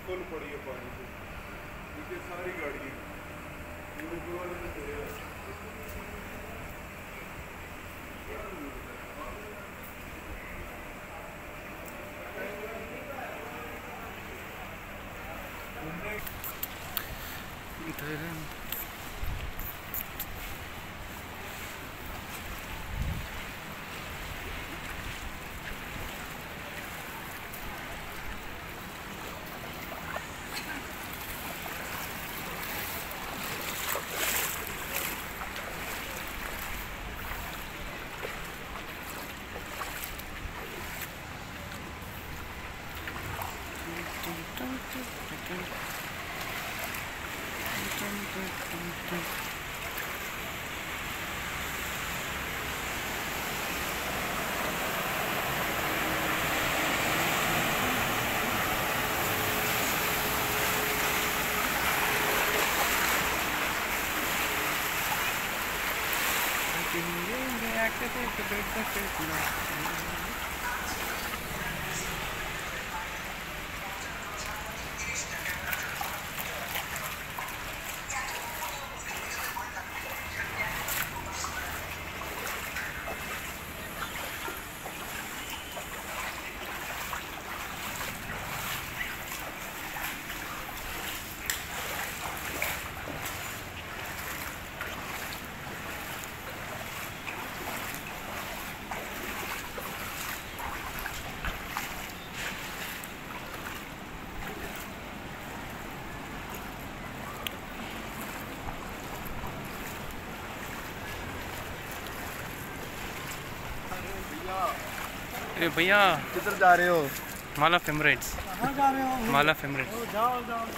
Full पड़ी है पानी से नीचे सारी गाड़ी यूरोप वाले ने तेरे ए भैया किधर जा रहे हो माला फेमरेट्स कहाँ जा रहे हो माला फेमरेट्स जाओ जाओ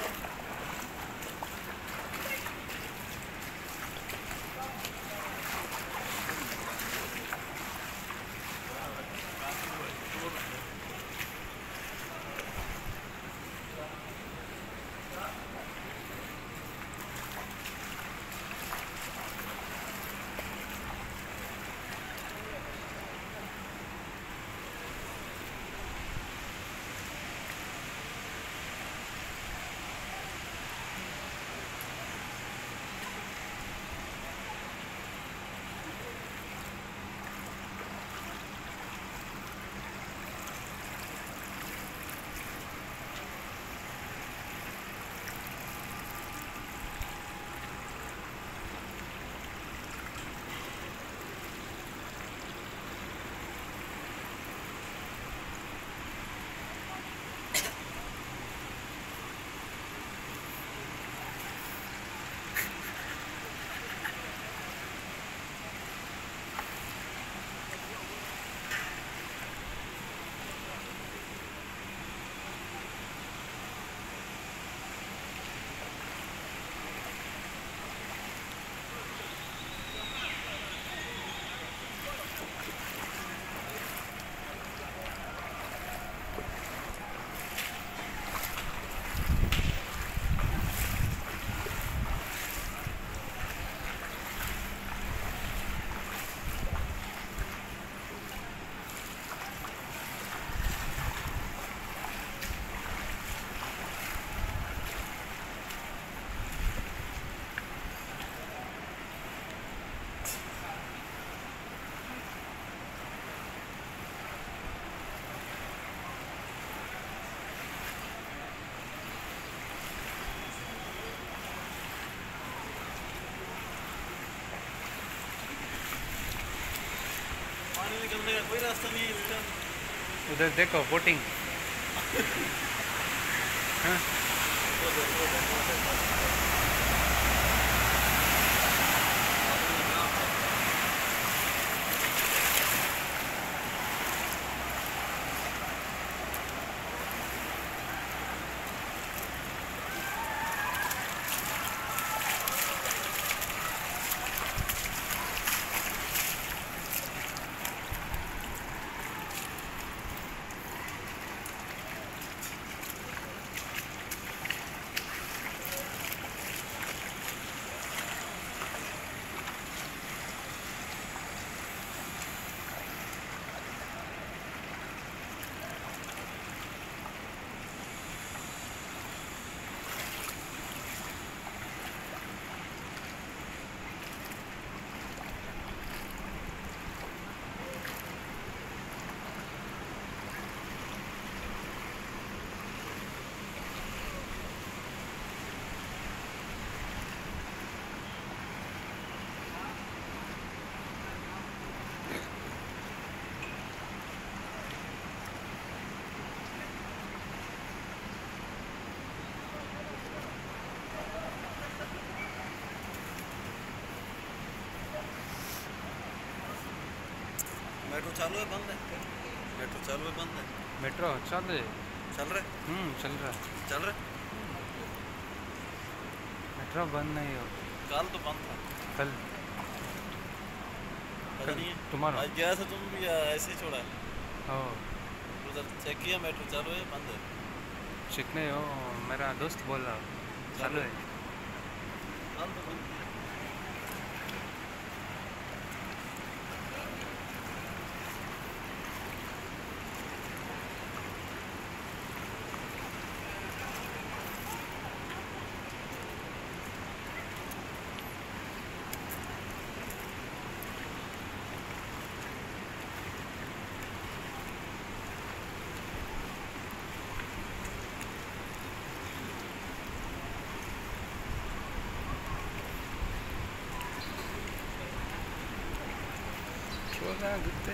पानी निकलने का कोई रास्ता नहीं है इसका उधर देखो बोटिंग मेट्रो चालू है बंद है मेट्रो चालू है बंद है मेट्रो चल रहे चल रहे हम्म चल रहा है चल रहे मेट्रो बंद नहीं हो कल तो बंद था कल पता नहीं है tomorrow. आज गया था तुम भी या ऐसे ही छोड़ा है ओ उधर चेक किया मेट्रो चालू है बंद है चेक नहीं हो मेरा दोस्त बोल रहा चालू है कल तो बंद था। ಏನಾಗುತ್ತೆ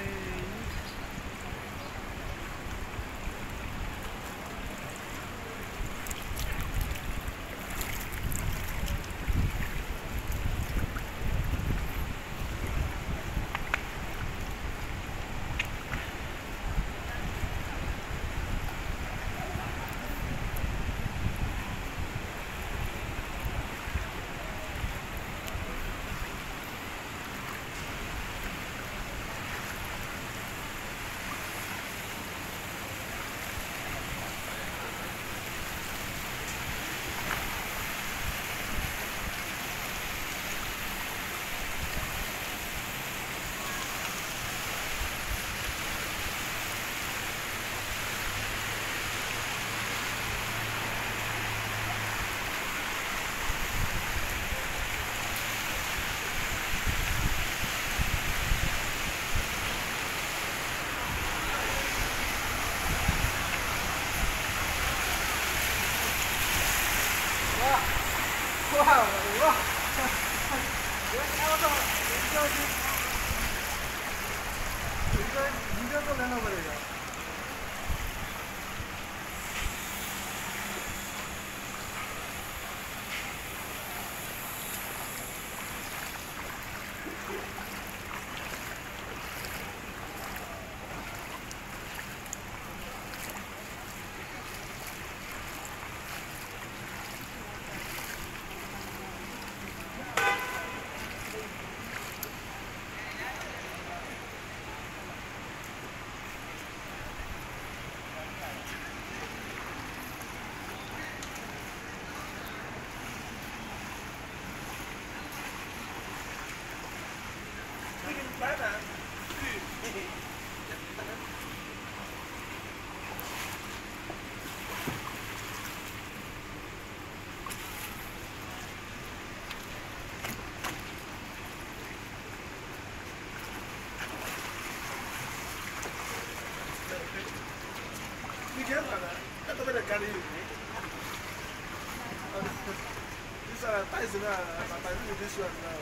This uh, ties in uh, my my with this one now.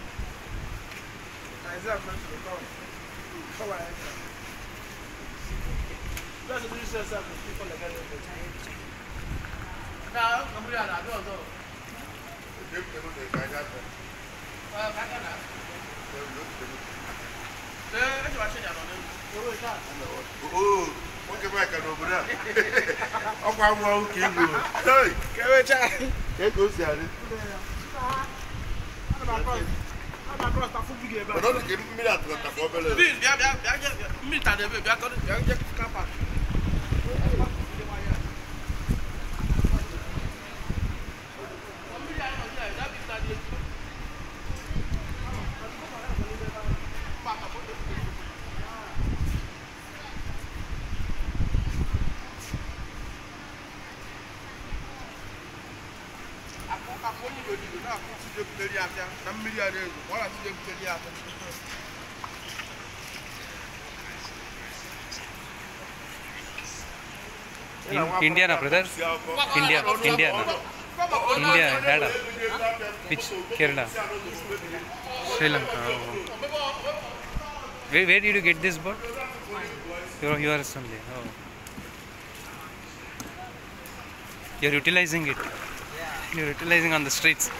Isaiah comes to the town. Come on. That's what this says. People like that. Now, I'm going to do it. Uh, back on that. Eh, ẹ ti wá ṣe ìyànà ní owó ìta. nwoke Mike n'obodo a ọkwa nwa ụka igbo Kẹ̀wé cha. ka ego si adị Ana m akọ ana m akọ ọta fún bíi ebe a. mana ọ dị ka mmiri atụrụta ka obere Bíi bịa bịa bịa jẹ mmiri ta n'ebe bịa kọrọ bịa jẹ kapa. akpọ mmiri odibo na-akpụ tijebutere ya afịa na mmiri a na-ezo ma ọ na-tijebutere ya afịa In- India na brother? India, India na. India had a which Kerala, Sri Lanka. Oh. Where, where did you get this boat? You are, you are only. Oh. You're utilizing it. You're utilizing on the streets.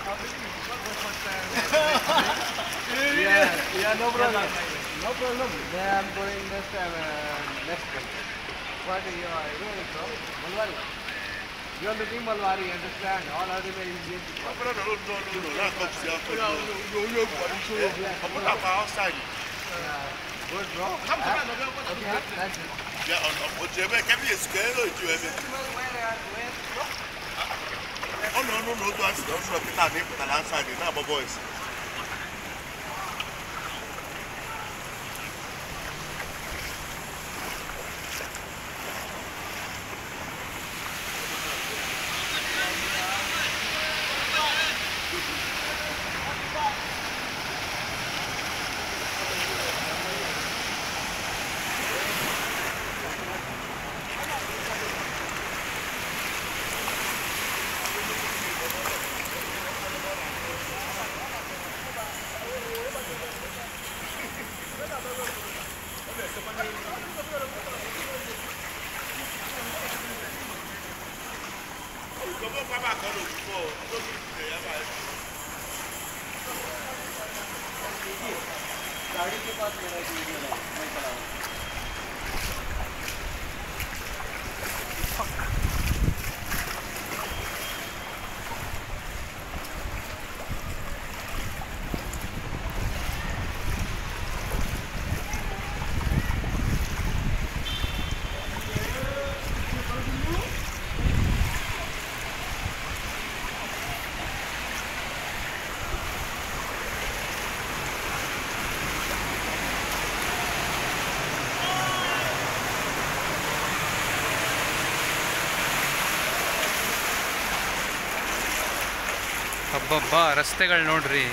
Yeah, yeah, no problem. No problem. Then I'm going next time, uh, next time. What you are, where are you from? Malwari. You are looking Malwari, understand? All other way Indian people. No, no, no, no, no, no, that's not the answer. No, no, no, no, no, no. I'm not about outside. Good, bro. Okay, that's it. Yeah, on, on, on, Jebe, can we scale or do you have it? Oh, no, no, no, do I see? Don't show up in that name, but I'm outside. Now, my boys. Ìjọba bàbá kan ló fọ́ ọ, lórí ìdílé yàrá ẹ̀. ಹಬ್ಬಬ್ಬ ರಸ್ತೆಗಳು ನೋಡ್ರಿ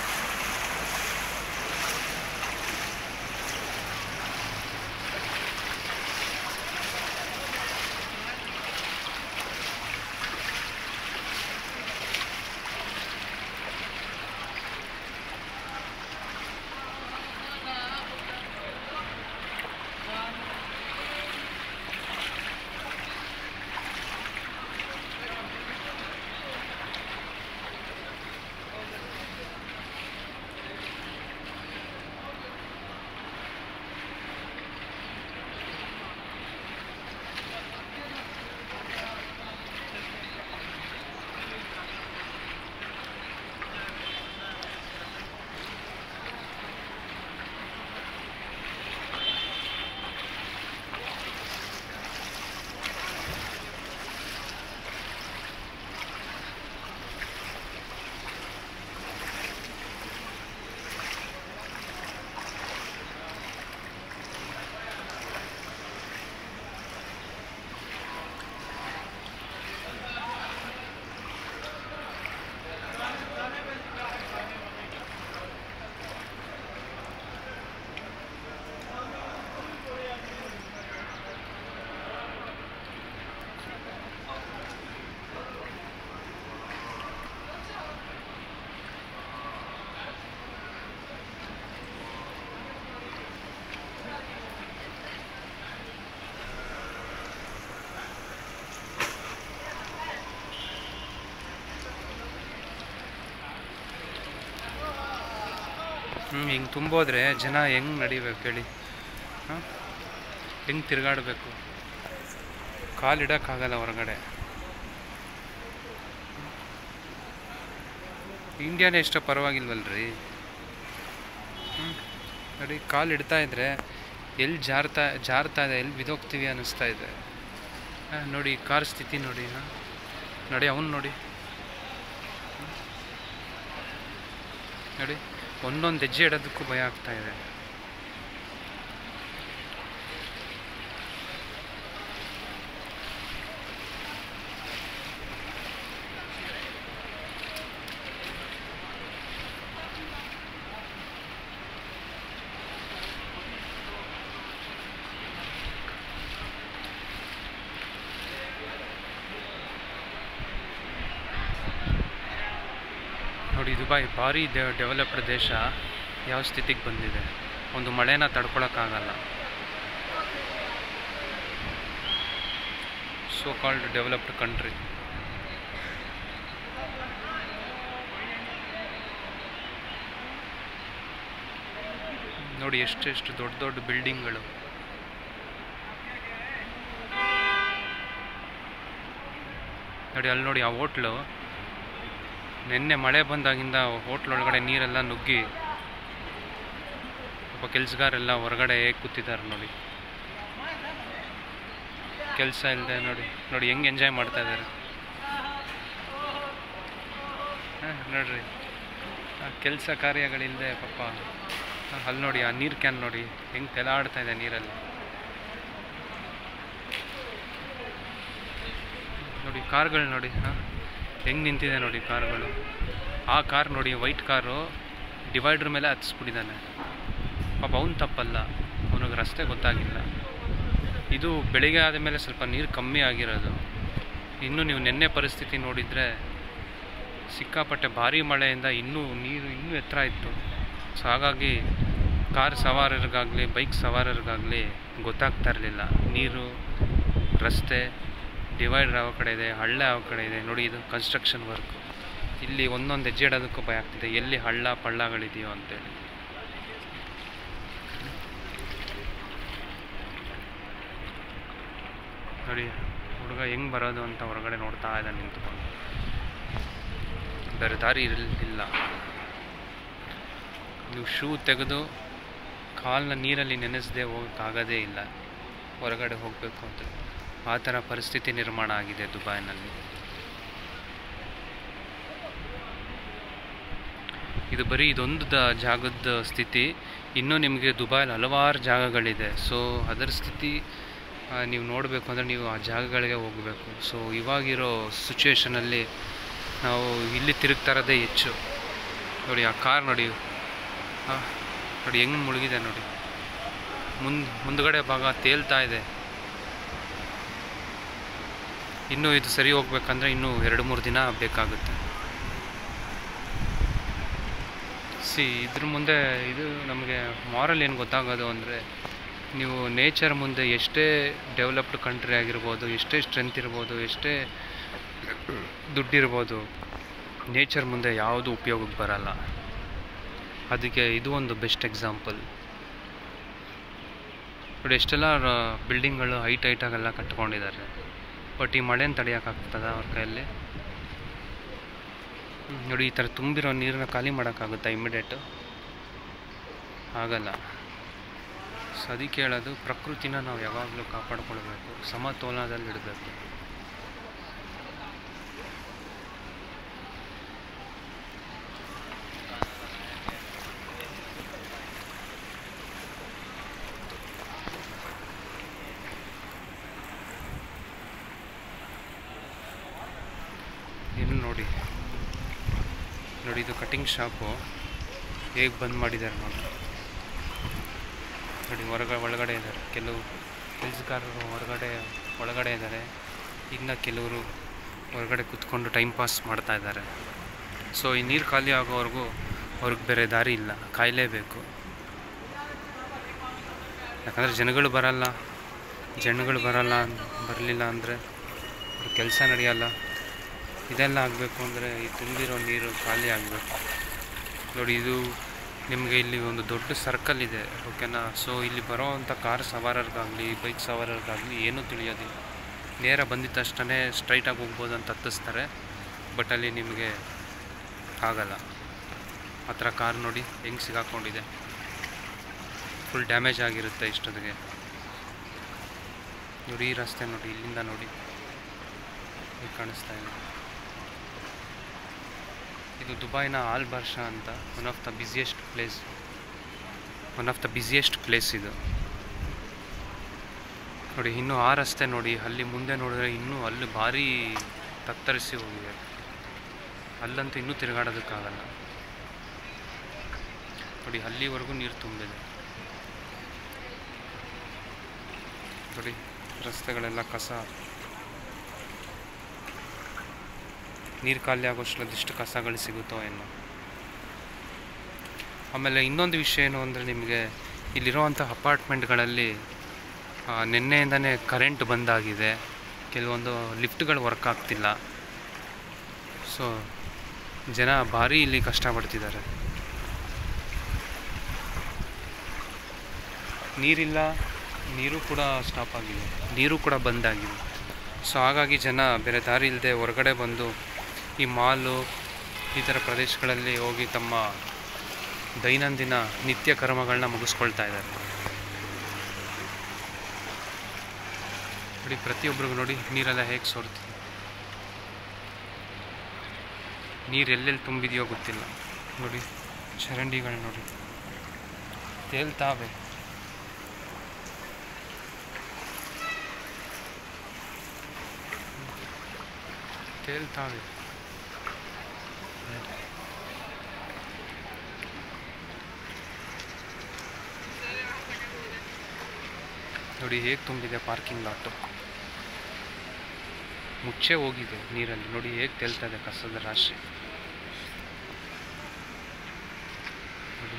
ಹ್ಞೂ ಹಿಂಗೆ ತುಂಬೋದ್ರೆ ಜನ ಹೆಂಗೆ ನಡಿಬೇಕು ಹೇಳಿ ಹಾಂ ಹೆಂಗೆ ತಿರುಗಾಡಬೇಕು ಕಾಲಿಡೋಕ್ಕಾಗಲ್ಲ ಹೊರಗಡೆ ಇಂಡಿಯಾನೇ ಇಷ್ಟ ಪರವಾಗಿಲ್ವಲ್ರಿ ಹ್ಞೂ ನೋಡಿ ಕಾಲು ಇಡ್ತಾ ಇದ್ರೆ ಎಲ್ಲಿ ಜಾರ್ತಾ ಜಾರ್ತಾ ಇದೆ ಎಲ್ಲಿ ಬಿದೋಗ್ತೀವಿ ಅನ್ನಿಸ್ತಾ ಇದೆ ಹಾಂ ನೋಡಿ ಕಾರ್ ಸ್ಥಿತಿ ನೋಡಿ ಹಾಂ ನೋಡಿ ಅವನು ನೋಡಿ ಹ್ಮ್. ನೋಡಿ ಒಂದೊಂದು ಹೆಜ್ಜೆ ಇಡೋದಕ್ಕೂ ಭಯ ಆಗ್ತಾ ಇದೆ ನೋಡಿ ದುಬೈ ಭಾರಿ ಡೆ ಡೆವಲಪ್ಡ್ ದೇಶ ಯಾವ ಸ್ಥಿತಿಗೆ ಬಂದಿದೆ ಒಂದು ಮಳೆನ ತಡ್ಕೊಳಕ್ಕಾಗಲ್ಲ ಸೋ ಕಾಲ್ಡ್ ಡೆವಲಪ್ಡ್ ಕಂಟ್ರಿ ನೋಡಿ ಎಷ್ಟೆಷ್ಟು ದೊಡ್ಡ ದೊಡ್ಡ ಬಿಲ್ಡಿಂಗ್ಗಳು ನೋಡಿ ಅಲ್ಲಿ ನೋಡಿ ಆ ಹೋಟ್ಲು ನಿನ್ನೆ ಮಳೆ ಬಂದಾಗಿಂದ ಹೋಟ್ಲ್ ಒಳಗಡೆ ನೀರೆಲ್ಲ ನುಗ್ಗಿ ಒಬ್ಬ ಕೆಲಸಗಾರೆಲ್ಲ ಹೊರಗಡೆ ಹೇಗೆ ಕೂತಿದ್ದಾರೆ ನೋಡಿ ಕೆಲಸ ಇಲ್ಲದೆ ನೋಡಿ ನೋಡಿ ಹೆಂಗೆ ಎಂಜಾಯ್ ಮಾಡ್ತಾ ಇದ್ದಾರೆ ಹಾಂ ನೋಡ್ರಿ ಕೆಲಸ ಕಾರ್ಯಗಳಿಲ್ಲದೆ ಪಾಪ ಆ, ಅಲ್ಲಿ ನೋಡಿ ಆ ನೀರು ಕ್ಯಾನ್ ನೋಡಿ ಹೆಂಗೆ ತೆಲಾಡ್ತಾ ಇದೆ ನೀರಲ್ಲಿ ನೋಡಿ ಕಾರ್ಗಳು ನೋಡಿ ಹಾಂ ಹೆಂಗೆ ನಿಂತಿದೆ ನೋಡಿ ಕಾರ್ಗಳು ಆ ಕಾರ್ ನೋಡಿ ವೈಟ್ ಕಾರು ಡಿವೈಡ್ರ್ ಮೇಲೆ ಹತ್ತಿಸ್ಬಿಟ್ಟಿದ್ದಾನೆ ಪಾಪ ಅವ್ನು ತಪ್ಪಲ್ಲ ಅವನಿಗೆ ರಸ್ತೆ ಗೊತ್ತಾಗಿಲ್ಲ ಇದು ಬೆಳಿಗ್ಗೆ ಆದ ಮೇಲೆ ಸ್ವಲ್ಪ ನೀರು ಕಮ್ಮಿ ಆಗಿರೋದು ಇನ್ನು ನೀವು ನಿನ್ನೆ ಪರಿಸ್ಥಿತಿ ನೋಡಿದರೆ ಸಿಕ್ಕಾಪಟ್ಟೆ ಭಾರಿ ಮಳೆಯಿಂದ ಇನ್ನೂ ನೀರು ಇನ್ನೂ ಎತ್ತರ ಇತ್ತು ಸೊ ಹಾಗಾಗಿ ಕಾರ್ ಸವಾರರಿಗಾಗಲಿ ಬೈಕ್ ಸವಾರರಿಗಾಗಲಿ ಗೊತ್ತಾಗ್ತಾ ಇರಲಿಲ್ಲ ನೀರು ರಸ್ತೆ ಡಿವೈಡರ್ ಯಾವ ಕಡೆ ಇದೆ ಹಳ್ಳ ಯಾವ ಕಡೆ ಇದೆ ನೋಡಿ ಇದು ಕನ್ಸ್ಟ್ರಕ್ಷನ್ ವರ್ಕ್ ಇಲ್ಲಿ ಒಂದೊಂದು ಹೆಜ್ಜೆ ಇಡೋದಕ್ಕೂ ಭಯ ಆಗ್ತಿದೆ ಎಲ್ಲಿ ಹಳ್ಳ ಪಳ್ಳಗಳಿದೆಯೋ ಅಂತೇಳಿ ನೋಡಿ ಹುಡುಗ ಹೆಂಗೆ ಬರೋದು ಅಂತ ಹೊರಗಡೆ ನೋಡ್ತಾ ಇದ್ದಾನೆ ನಿಂತ್ಕೊಂಡು ಬೇರೆ ದಾರಿ ಇರಲಿಲ್ಲ ನೀವು ಶೂ ತೆಗೆದು ಕಾಲನ್ನ ನೀರಲ್ಲಿ ನೆನೆಸದೆ ಹೋಗೋಕ್ಕಾಗೋದೇ ಇಲ್ಲ ಹೊರಗಡೆ ಹೋಗಬೇಕು ಅಂತ ಆ ಥರ ಪರಿಸ್ಥಿತಿ ನಿರ್ಮಾಣ ಆಗಿದೆ ದುಬೈನಲ್ಲಿ ಇದು ಬರೀ ಇದೊಂದು ದ ಜಾಗದ ಸ್ಥಿತಿ ಇನ್ನೂ ನಿಮಗೆ ದುಬೈಲಿ ಹಲವಾರು ಜಾಗಗಳಿದೆ ಸೊ ಅದರ ಸ್ಥಿತಿ ಆ, ನೀವು ನೋಡಬೇಕು ಅಂದರೆ ನೀವು ಆ ಜಾಗಗಳಿಗೆ ಹೋಗಬೇಕು ಸೊ ಇವಾಗಿರೋ ಸಿಚುವೇಷನಲ್ಲಿ ನಾವು ಇಲ್ಲಿ ತಿರುಗ್ತಾ ಇರೋದೇ ಹೆಚ್ಚು ನೋಡಿ ಆ ಕಾರ್ ನೋಡಿ ಆ, ನೋಡಿ ಹೆಂಗೆ ಮುಳುಗಿದೆ ನೋಡಿ ಮುಂದ್ ಮುಂದ್ಗಡೆ ಭಾಗ ತೇಲ್ತಾ ಇದೆ ಇನ್ನೂ ಇದು ಸರಿ ಹೋಗ್ಬೇಕಂದ್ರೆ ಇನ್ನೂ ಎರಡು ಮೂರು ದಿನ ಬೇಕಾಗುತ್ತೆ ಸಿ ಇದ್ರ ಮುಂದೆ ಇದು ನಮಗೆ ಮಾರಲ್ ಏನು ಗೊತ್ತಾಗೋದು ಅಂದರೆ ನೀವು ನೇಚರ್ ಮುಂದೆ ಎಷ್ಟೇ ಡೆವಲಪ್ಡ್ ಕಂಟ್ರಿ ಆಗಿರ್ಬೋದು ಎಷ್ಟೇ ಸ್ಟ್ರೆಂತ್ ಇರ್ಬೋದು ಎಷ್ಟೇ ದುಡ್ಡಿರ್ಬೋದು ನೇಚರ್ ಮುಂದೆ ಯಾವುದು ಉಪಯೋಗಕ್ಕೆ ಬರಲ್ಲ ಅದಕ್ಕೆ ಇದು ಒಂದು ಬೆಸ್ಟ್ ಎಕ್ಸಾಂಪಲ್ ನೋಡಿ ಎಷ್ಟೆಲ್ಲ ಬಿಲ್ಡಿಂಗ್ಗಳು ಹೈಟ್ ಹೈಟಾಗೆಲ್ಲ ಕಟ್ಕೊಂಡಿದ್ದಾರೆ ಬಟ್ ಈ ಮಳೆನ ತಡೆಯೋಕ್ಕಾಗ್ತದ ಅವ್ರ ಕೈಯಲ್ಲಿ ಹ್ಮ್, ನೋಡಿ ಈ ಥರ ತುಂಬಿರೋ ನೀರನ್ನ ಖಾಲಿ ಮಾಡೋಕ್ಕಾಗುತ್ತಾ ಇಮಿಡಿಯೇಟು ಆಗಲ್ಲ ಸೊ ಅದಕ್ಕೆ ಹೇಳೋದು ಪ್ರಕೃತಿನ ನಾವು ಯಾವಾಗಲೂ ಕಾಪಾಡ್ಕೊಳ್ಬೇಕು ಸಮತೋಲನದಲ್ಲಿ ಇಡಬೇಕು ಇನ್ನು ನೋಡಿ ನೋಡಿ ಇದು ಕಟಿಂಗ್ ಶಾಪು ಹೇಗೆ ಬಂದ್ ಮಾಡಿದ್ದಾರೆ ನೋಡಿ ನೋಡಿ ಹೊರಗ ಒಳಗಡೆ ಇದ್ದಾರೆ ಕೆಲವು ಕೆಲಸಗಾರರು ಹೊರಗಡೆ ಒಳಗಡೆ ಇದ್ದಾರೆ ಇನ್ನು ಕೆಲವರು ಹೊರಗಡೆ ಕೂತ್ಕೊಂಡು ಟೈಮ್ ಪಾಸ್ ಮಾಡ್ತಾ ಇದ್ದಾರೆ ಸೊ ಈ ನೀರು ಖಾಲಿ ಆಗೋವರೆಗೂ ಅವ್ರಿಗೆ ಬೇರೆ ದಾರಿ ಇಲ್ಲ ಕಾಯಲೇಬೇಕು ಯಾಕಂದರೆ ಜನಗಳು ಬರಲ್ಲ ಜನಗಳು ಬರಲ್ಲ ಬರಲಿಲ್ಲ ಅಂದರೆ ಕೆಲಸ ನಡೆಯಲ್ಲ ಇದೆಲ್ಲ ಆಗಬೇಕು ಅಂದರೆ ಈ ತುಂಬಿರೋ ನೀರು ಖಾಲಿ ಆಗಬೇಕು ನೋಡಿ ಇದು ನಿಮಗೆ ಇಲ್ಲಿ ಒಂದು ದೊಡ್ಡ ಸರ್ಕಲ್ ಇದೆ ಓಕೆನಾ ಸೊ ಇಲ್ಲಿ ಬರೋವಂಥ ಕಾರ್ ಸವಾರರಿಗಾಗಲಿ ಬೈಕ್ ಸವಾರರಿಗಾಗಲಿ ಏನೂ ತಿಳಿಯೋದಿಲ್ಲ ನೇರ ಬಂದಿದ್ದ ತಕ್ಷಣ ಸ್ಟ್ರೈಟಾಗಿ ಹೋಗ್ಬೋದು ಅಂತ ಹತ್ತಿಸ್ತಾರೆ ಬಟ್ ಅಲ್ಲಿ ನಿಮಗೆ ಆಗಲ್ಲ ಆ ಥರ ಕಾರ್ ನೋಡಿ ಹೆಂಗೆ ಸಿಗಾಕೊಂಡಿದೆ ಫುಲ್ ಡ್ಯಾಮೇಜ್ ಆಗಿರುತ್ತೆ ಇಷ್ಟೊತ್ತಿಗೆ ನೋಡಿ ಈ ರಸ್ತೆ ನೋಡಿ ಇಲ್ಲಿಂದ ನೋಡಿ ಹೇಗೆ ಕಾಣಿಸ್ತಾ ಇದೆ ಇದು ದುಬೈನ ಆಲ್ ಬಾರ್ಷಾ ಅಂತ one of the busiest place one of the busiest place ಇದು ನೋಡಿ ಇನ್ನೂ ಆ ರಸ್ತೆ ನೋಡಿ ಅಲ್ಲಿ ಮುಂದೆ ನೋಡಿದ್ರೆ ಇನ್ನೂ ಅಲ್ಲಿ ಭಾರಿ ತತ್ತರಿಸಿ ಹೋಗಿದೆ ಅಲ್ಲಂತೂ ಇನ್ನೂ ತಿರುಗಾಡೋದಕ್ಕಾಗಲ್ಲ ನೋಡಿ ಅಲ್ಲಿವರೆಗೂ ನೀರು ತುಂಬಿದೆ ನೋಡಿ ರಸ್ತೆಗಳೆಲ್ಲ ಕಸ ನೀರು ಖಾಲಿ ಆಗೋಷ್ಟರಲ್ಲಿ ಎಷ್ಟು ಕಸಗಳು ಸಿಗುತ್ತೋ ಏನೋ ಆಮೇಲೆ ಇನ್ನೊಂದು ವಿಷಯ ಏನು ಅಂದರೆ ನಿಮಗೆ ಇಲ್ಲಿರೋವಂಥ ಅಪಾರ್ಟ್ಮೆಂಟ್ಗಳಲ್ಲಿ ಆ, ನಿನ್ನೆಯಿಂದನೇ ಕರೆಂಟ್ ಬಂದಾಗಿದೆ ಕೆಲವೊಂದು ಲಿಫ್ಟ್ಗಳು ವರ್ಕ್ ಆಗ್ತಿಲ್ಲ ಸೊ ಜನ ಭಾರಿ ಇಲ್ಲಿ ಕಷ್ಟಪಡ್ತಿದ್ದಾರೆ ನೀರಿಲ್ಲ ನೀರು ಕೂಡ ಸ್ಟಾಪ್ ಆಗಿದೆ ನೀರು ಕೂಡ ಬಂದಾಗಿದೆ ಸೊ ಹಾಗಾಗಿ ಜನ ಬೇರೆ ದಾರಿ ಇಲ್ಲದೆ ಹೊರಗಡೆ ಬಂದು ಈ ಮಾಲು ಈ ಥರ ಪ್ರದೇಶಗಳಲ್ಲಿ ಹೋಗಿ ತಮ್ಮ ದೈನಂದಿನ ನಿತ್ಯ ಕರ್ಮಗಳನ್ನ ಮುಗಿಸ್ಕೊಳ್ತಾ ಇದ್ದಾರೆ ನೋಡಿ ಪ್ರತಿಯೊಬ್ಬರಿಗೂ ನೋಡಿ ನೀರೆಲ್ಲ ಹೇಗೆ ಸೋರ್ತಿದೆ ನೀರು ಎಲ್ಲೆಲ್ಲಿ ತುಂಬಿದೆಯೋ ಗೊತ್ತಿಲ್ಲ ನೋಡಿ ಚರಂಡಿಗಳು ನೋಡಿ ತೇಲ್ತಾವೆ ತೇಲ್ತಾವೆ ನೋಡಿ ಹೇಗೆ ತುಂಬಿದೆ ಪಾರ್ಕಿಂಗ್ ಲಾಟು ಮುಚ್ಚೆ ಹೋಗಿದೆ ನೀರಲ್ಲಿ ನೋಡಿ ಹೇಗೆ ತೇಲ್ತಾ ಇದೆ ಕಸದ ರಾಶಿ ನೋಡಿ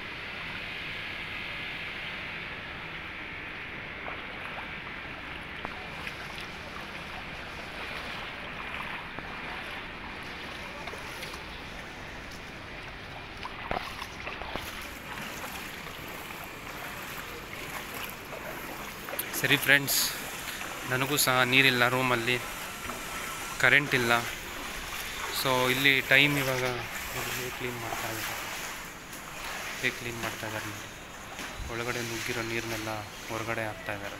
ಸರಿ ಫ್ರೆಂಡ್ಸ್ ನನಗೂ ಸಹ ನೀರಿಲ್ಲ ರೂಮಲ್ಲಿ ಕರೆಂಟ್ ಇಲ್ಲ ಸೊ ಇಲ್ಲಿ ಟೈಮ್ ಇವಾಗ ನೋಡಿ ಹೇಗೆ ಕ್ಲೀನ್ ಮಾಡ್ತಾ ಇದ್ದಾರೆ ಹೇಗೆ ಕ್ಲೀನ್ ಮಾಡ್ತಾ ಇದ್ದಾರೆ ನೋಡಿ ಒಳಗಡೆ ನುಗ್ಗಿರೋ ನೀರನ್ನೆಲ್ಲ ಹೊರಗಡೆ ಹಾಕ್ತಾ ಇದ್ದಾರೆ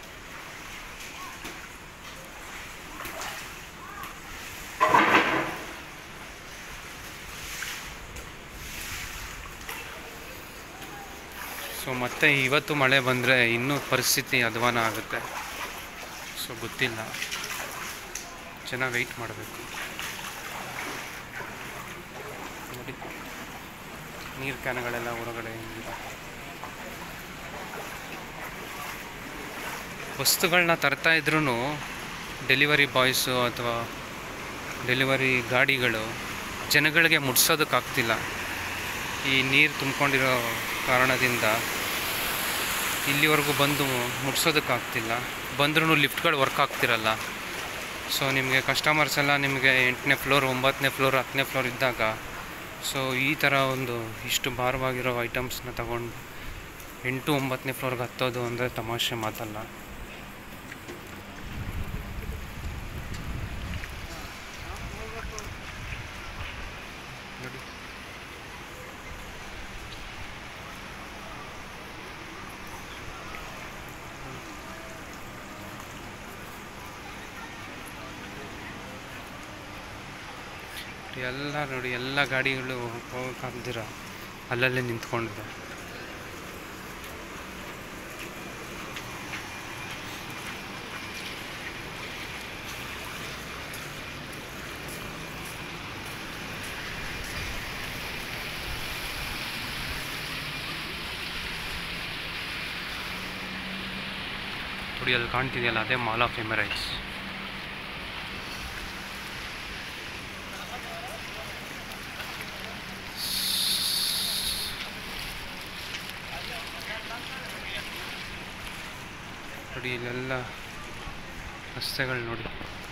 ಸೊ ಮತ್ತೆ ಇವತ್ತು ಮಳೆ ಬಂದರೆ ಇನ್ನೂ ಪರಿಸ್ಥಿತಿ ಅಧ್ವಾನ ಆಗುತ್ತೆ ಸೊ ಗೊತ್ತಿಲ್ಲ ಜನ ವೆಯ್ಟ್ ಮಾಡಬೇಕು ನೋಡಿ ನೀರು ಕ್ಯಾನ್ಗಳೆಲ್ಲ ಹೊರಗಡೆ ಹಿಂಗಿದೆ ವಸ್ತುಗಳನ್ನ ತರ್ತಾ ಇದ್ರೂ ಡೆಲಿವರಿ ಬಾಯ್ಸು ಅಥವಾ ಡೆಲಿವರಿ ಗಾಡಿಗಳು ಜನಗಳಿಗೆ ಮುಟ್ಸೋದಕ್ಕಾಗ್ತಿಲ್ಲ ಈ ನೀರು ತುಂಬಿಕೊಂಡಿರೋ ಕಾರಣದಿಂದ ಇಲ್ಲಿವರೆಗೂ ಬಂದು ಮುಟ್ಸೋದಕ್ಕಾಗ್ತಿಲ್ಲ ಬಂದ್ರೂ ಲಿಫ್ಟ್ಗಳು ವರ್ಕ್ ಆಗ್ತಿರಲ್ಲ ಸೊ ನಿಮಗೆ ಕಸ್ಟಮರ್ಸ್ ಎಲ್ಲ ನಿಮಗೆ ಎಂಟನೇ ಫ್ಲೋರ್ ಒಂಬತ್ತನೇ ಫ್ಲೋರ್ ಹತ್ತನೇ ಫ್ಲೋರ್ ಇದ್ದಾಗ ಸೊ ಈ ಥರ ಒಂದು ಇಷ್ಟು ಭಾರವಾಗಿರೋ ಐಟಮ್ಸ್ನ ತಗೊಂಡು ಎಂಟು ಒಂಬತ್ತನೇ ಫ್ಲೋರ್ಗೆ ಹತ್ತೋದು ಅಂದರೆ ತಮಾಷೆ ಮಾತಲ್ಲ ನೋಡಿ ಎಲ್ಲ ನೋಡಿ ಎಲ್ಲ ಗಾಡಿಗಳು ಹೋಗಕ್ಕಾಗ್ದಿರ ಅಲ್ಲಲ್ಲೇ ನಿಂತ್ಕೊಂಡಿದೆ ನೋಡಿ ಅಲ್ಲಿ ಕಾಣ್ತಿದೆಯಲ್ಲ ಅದೇ ಮಾಲ್ ಆಫ್ ಎಮರೈಟ್ಸ್ ನೋಡಿ ಇಲ್ಲೆಲ್ಲ ರಸ್ತೆಗಳು ನೋಡಿ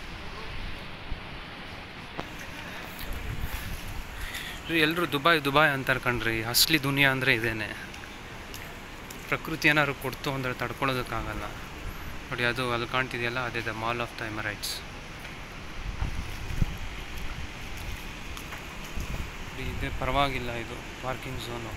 ಎಲ್ಲರೂ ದುಬಾಯ್ ದುಬಾಯ್ ಅಂತಾರೆ ಕಣ್ರಿ ಅಸ್ಲಿ ದುನಿಯಾ ಅಂದರೆ ಇದೇನೆ ಪ್ರಕೃತಿ ಏನಾದ್ರು ಕೊಡ್ತು ಅಂದರೆ ತಡ್ಕೊಳ್ಳೋದಕ್ಕಾಗಲ್ಲ ನೋಡಿ ಅದು ಅಲ್ಲಿ ಕಾಣ್ತಿದೆಯಲ್ಲ ಅದೇ the mall of the Emirates ಇದೆ ಪರವಾಗಿಲ್ಲ ಇದು ಪಾರ್ಕಿಂಗ್ ಝೋನು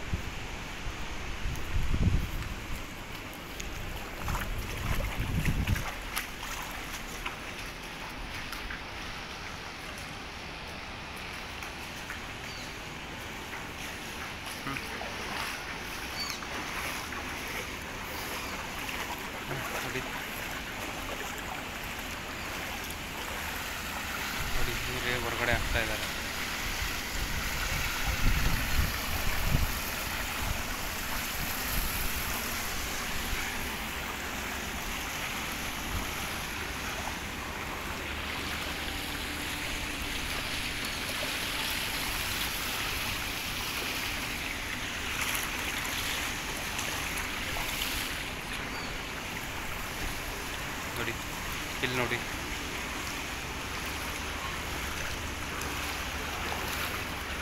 ನೋಡಿ ನೋಡಿ ನೀರೇ ಹೊರಗಡೆ ಹಾಕ್ತಾ ಇದ್ದಾರೆ ನೋಡಿ ಇಲ್ಲಿ ನೋಡಿ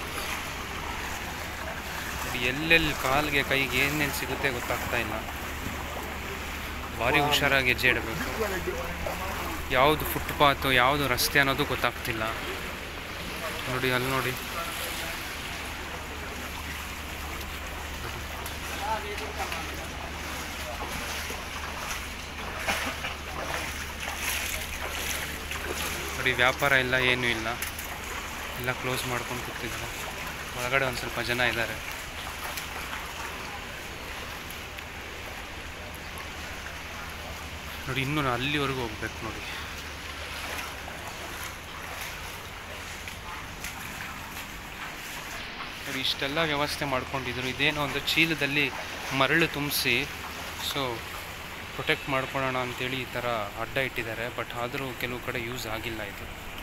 ನೋಡಿ ಎಲ್ಲೆಲ್ಲಿ ಕಾಲಿಗೆ ಕೈಗೆ ಏನೇನು ಸಿಗುತ್ತೆ ಗೊತ್ತಾಗ್ತಾ ಇಲ್ಲ ಭಾರಿ ಹುಷಾರಾಗಿ ಹೆಜ್ಜೆ ಇಡಬೇಕು ಯಾವುದು ಫುಟ್ಪಾತು ಯಾವುದು ರಸ್ತೆ ಅನ್ನೋದು ಗೊತ್ತಾಗ್ತಿಲ್ಲ ನೋಡಿ ಅಲ್ಲಿ ನೋಡಿ ನೋಡಿ ವ್ಯಾಪಾರ ಇಲ್ಲ ಏನೂ ಇಲ್ಲ ಎಲ್ಲ ಕ್ಲೋಸ್ ಮಾಡ್ಕೊಂಡು ಕೂತಿದ್ದಾರೆ ಒಳಗಡೆ ಒಂದು ಸ್ವಲ್ಪ ಜನ ಇದ್ದಾರೆ ನೋಡಿ ಇನ್ನೂ ನಾನು ಅಲ್ಲಿವರೆಗೂ ಹೋಗ್ಬೇಕು ನೋಡಿ ನೋಡಿ ಇಷ್ಟೆಲ್ಲ ವ್ಯವಸ್ಥೆ ಮಾಡ್ಕೊಂಡಿದ್ರು ಇದೇನೋ ಒಂದು ಚೀಲದಲ್ಲಿ ಮರಳು ತುಂಬಿಸಿ ಸೊ ಪ್ರೊಟೆಕ್ಟ್ ಮಾಡ್ಕೊಳ್ಳೋಣ ಅಂತೇಳಿ ಈ ಥರ ಅಡ್ಡ ಇಟ್ಟಿದ್ದಾರೆ ಬಟ್ ಆದರೂ ಕೆಲವು ಕಡೆ ಯೂಸ್ ಆಗಿಲ್ಲ ಇದು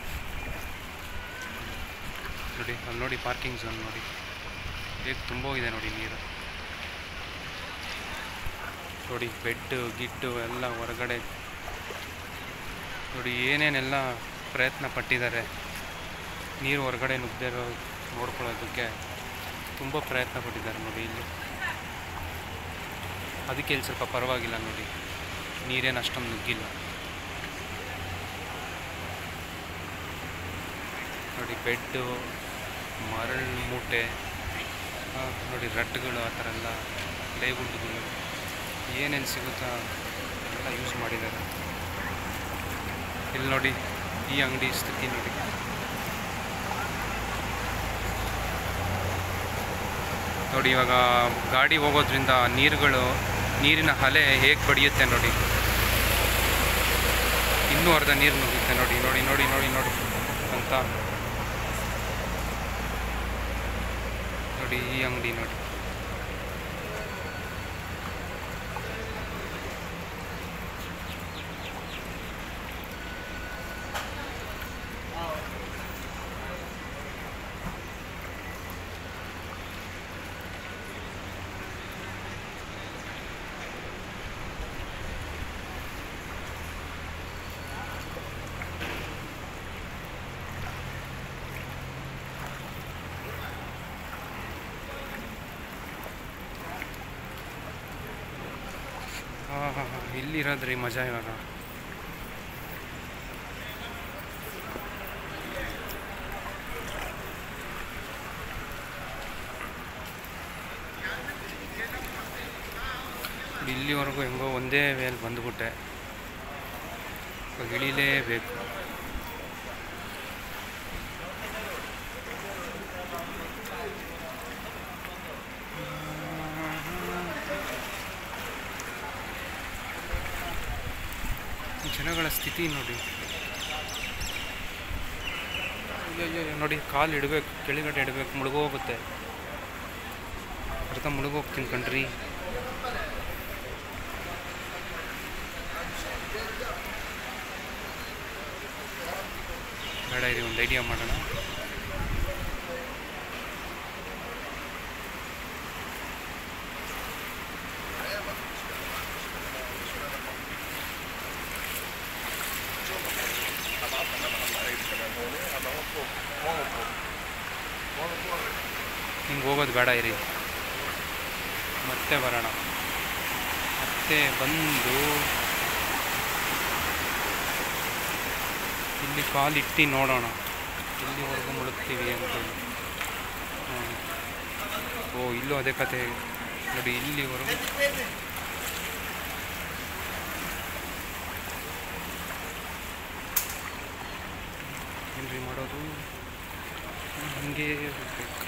ನೋಡಿ ಅಲ್ಲಿ ನೋಡಿ ಪಾರ್ಕಿಂಗ್ ಝೋನ್ ನೋಡಿ ಹೇಗೆ ತುಂಬೋಗಿದೆ ನೋಡಿ ನೀರು ನೋಡಿ ಬೆಡ್ಡು ಗಿಡ್ಡು ಎಲ್ಲ ಹೊರಗಡೆ ನೋಡಿ ಏನೇನೆಲ್ಲ ಪ್ರಯತ್ನ ಪಟ್ಟಿದ್ದಾರೆ ನೀರು ಹೊರಗಡೆ ನುಗ್ದಿರೋ ನೋಡ್ಕೊಳ್ಳೋದಕ್ಕೆ ತುಂಬ ಪ್ರಯತ್ನ ಪಟ್ಟಿದ್ದಾರೆ ನೋಡಿ ಇಲ್ಲಿ ಅದಕ್ಕೆ ಇಲ್ಲಿ ಸ್ವಲ್ಪ ಪರವಾಗಿಲ್ಲ ನೋಡಿ ನೀರೇನು ಅಷ್ಟೊಂದು ನುಗ್ಗಿಲ್ಲ ನೋಡಿ ಬೆಡ್ಡು ಮರಳು ಮೂಟೆ ಆ, ನೋಡಿ ರಟ್ಗಳು ಆ ಥರ ಎಲ್ಲ ಪ್ಲೇವುಡ್ಗಳು ಏನೇನು ಸಿಗುತ್ತಾ ಎಲ್ಲ ಯೂಸ್ ಮಾಡಿದ್ದಾರೆ ಇಲ್ಲಿ ನೋಡಿ ಈ ಅಂಗಡಿ ಸ್ಥಿತಿ ನೋಡಿ ನೋಡಿ ಇವಾಗ ಗಾಡಿ ಹೋಗೋದ್ರಿಂದ ನೀರುಗಳು ನೀರಿನ ಅಲೆ ಹೇಗೆ ಬಡಿಯುತ್ತೆ ನೋಡಿ ಇನ್ನೂ ಅರ್ಧ ನೀರು ನುಗ್ಗುತ್ತೆ ನೋಡಿ ನೋಡಿ ನೋಡಿ ನೋಡಿ ನೋಡಿ ಅಂತ ನೋಡಿ ಈ ಅಂಗಡಿ ನೋಡಿ ಹಾಂ ಹಾಂ ಹಾಂ ಇಲ್ಲಿರೋದ್ರಿ ಮಜಾ ಇವಾಗ ಇಲ್ಲಿವರೆಗೂ ಹೆಂಗೋ ಒಂದೇ ವೇಲ್ ಬಂದ್ಬಿಟ್ಟೆ ಇವಾಗ ಇಳಿಲೇಬೇಕು ಜನಗಳ ಸ್ಥಿತಿ ನೋಡಿ ಅಯ್ಯಯ್ಯೋ, ನೋಡಿ ಕಾಲು ಇಡಬೇಕು ಕೆಳಗಡೆ ಇಡಬೇಕು ಮುಳುಗೋಗುತ್ತೆ ಅರ್ಧ ಮುಳುಗೋಗ್ತೀನಿ ಕಣ್ರಿ ಬೇಡ ಇರಿ ಒಂದು ಐಡಿಯಾ ಮಾಡೋಣ ಹಿಂಗೆ ಹೋಗೋದು ಬೇಡ ಇರಿ ಮತ್ತೆ ಬರೋಣ ಮತ್ತೆ ಬಂದು ಇಲ್ಲಿ ಕಾಲಿಟ್ಟು ನೋಡೋಣ ಇಲ್ಲಿವರೆಗೂ ಮುಳುಗ್ತೀವಿ ಅಂತೇಳಿ ಹಾಂ. ಓ ಇಲ್ಲೂ ಅದೇ ಕತೆ ನೋಡಿ ಇಲ್ಲಿವರೆಗೂ ಏನ್ರಿ ಮಾಡೋದು ಹಂಗೆ ಹೋಗ್ಬೇಕು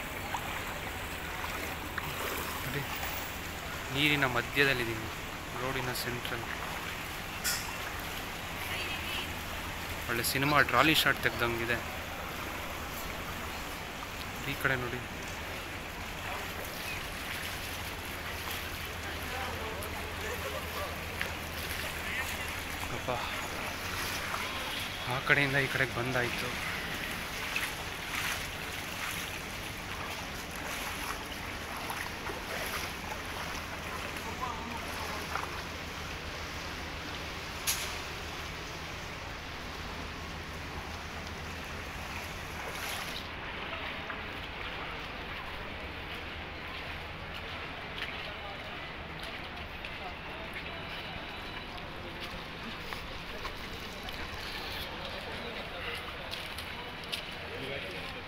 ನೋಡಿ ನೀರಿನ ಮಧ್ಯದಲ್ಲಿದ್ದೀನಿ ರೋಡಿನ ಸೆಂಟ್ರಲ್ ಒಳ್ಳೆ ಸಿನಿಮಾ ಟ್ರಾಲಿ ಶಾಟ್ ತೆಗ್ದಂಗಿದೆ ಈ ಕಡೆ ನೋಡಿ ಅಪ್ಪ ಆ ಕಡೆಯಿಂದ ಈ ಕಡೆಗೆ ಬಂದಾಯಿತು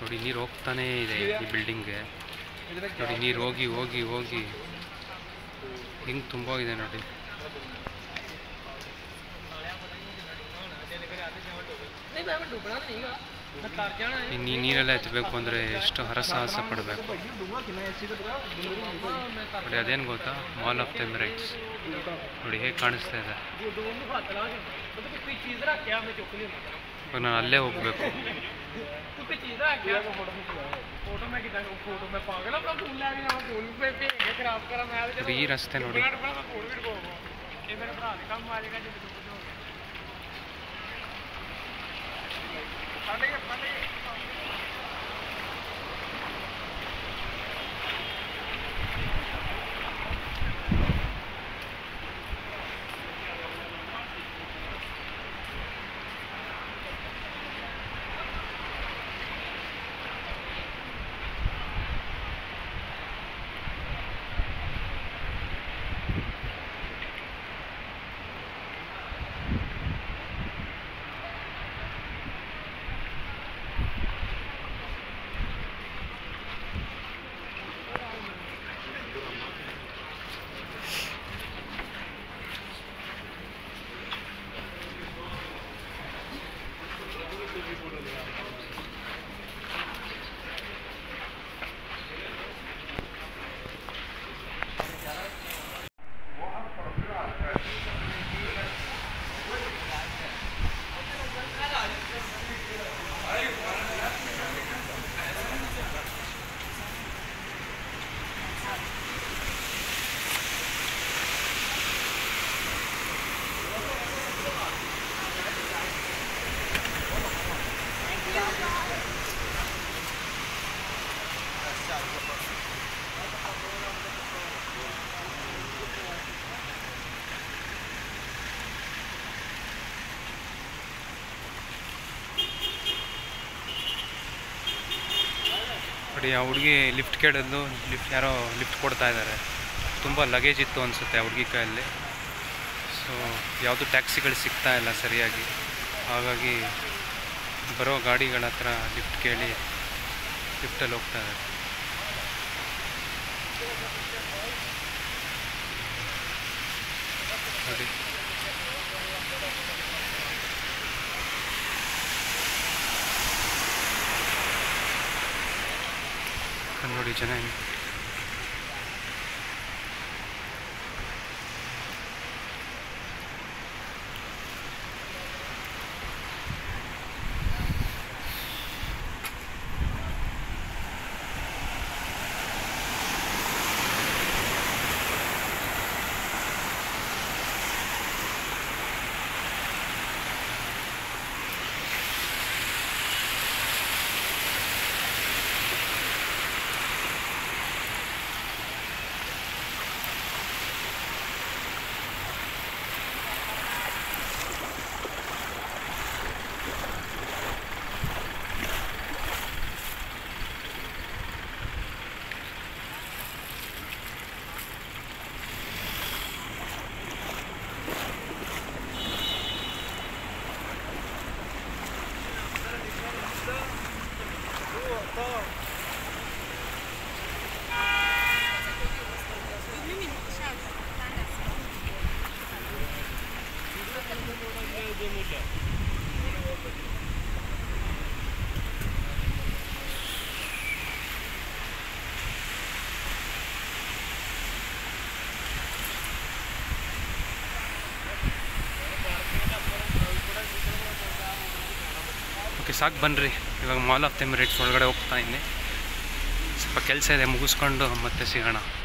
ನೋಡಿ ನೀರು ಹೋಗ್ತಾನೇ ಇದೆ ಈ ಬಿಲ್ಡಿಂಗ್ಗೆ ನೋಡಿ ನೀರು ಹೋಗಿ ಹೋಗಿ ಹೋಗಿ ಹಿಂಗೆ ತುಂಬೋಗಿದೆ ನೋಡಿ ಈ ನೀ ನೀರೆಲ್ಲ ಎತ್ತಬೇಕು ಅಂದರೆ ಎಷ್ಟು ಹರಸಾಹಸ ಪಡಬೇಕು ನೋಡಿ ಅದೇನು ಗೊತ್ತಾ ಮಾಲ್ ಆಫ್ ದ ಎಮಿರೇಟ್ಸ್ ನೋಡಿ ಹೇಗೆ ಕಾಣಿಸ್ತಾ ಇದೆ ಇವಾಗ ನಾನು ಅಲ್ಲೇ ಹೋಗಬೇಕು फोटो में कितना फोटो में पागल अपना फोन ले के जाना फोन पे पे खराब करा मैं ನೋಡಿ ಈ ರಸ್ತೆ ನೋಡಿ फोन भी को ये मेरे भरा ने काम मारेगा जब तो फटे फटे ನೋಡಿ ಆ ಹುಡುಗಿ ಲಿಫ್ಟ್ ಕೇಳಿದ್ಲು ಲಿಫ್ಟ್ ಯಾರೋ ಲಿಫ್ಟ್ ಕೊಡ್ತಾ ಇದ್ದಾರೆ ತುಂಬ ಲಗೇಜ್ ಇತ್ತು ಅನಿಸುತ್ತೆ ಆ ಹುಡುಗಿ ಕೈಯಲ್ಲಿ ಸೊ ಯಾವುದು ಟ್ಯಾಕ್ಸಿಗಳು ಸಿಗ್ತಾ ಇಲ್ಲ ಸರಿಯಾಗಿ ಹಾಗಾಗಿ ಬರೋ ಗಾಡಿಗಳ ಹತ್ರ ಲಿಫ್ಟ್ ಕೇಳಿ ಲಿಫ್ಟಲ್ಲಿ ಹೋಗ್ತಾ ಇದ್ದಾರೆ ನೋಡಿ ಅಲ್ಲಿ ನೋಡಿ ಜನ ಹೆಂಗೆ ಓಕೆ ಸಾಕು ಬನ್ನಿರಿ ಇವಾಗ ಮಾಲ್ ಆಫ್ ದ ಎಮಿರೇಟ್ಸ್ ಒಳಗಡೆ ಹೋಗ್ತಾ ಇದ್ದೀನಿ ಸ್ವಲ್ಪ ಕೆಲಸ ಇದೆ ಮುಗಿಸ್ಕೊಂಡು ಮತ್ತೆ ಸಿಗೋಣ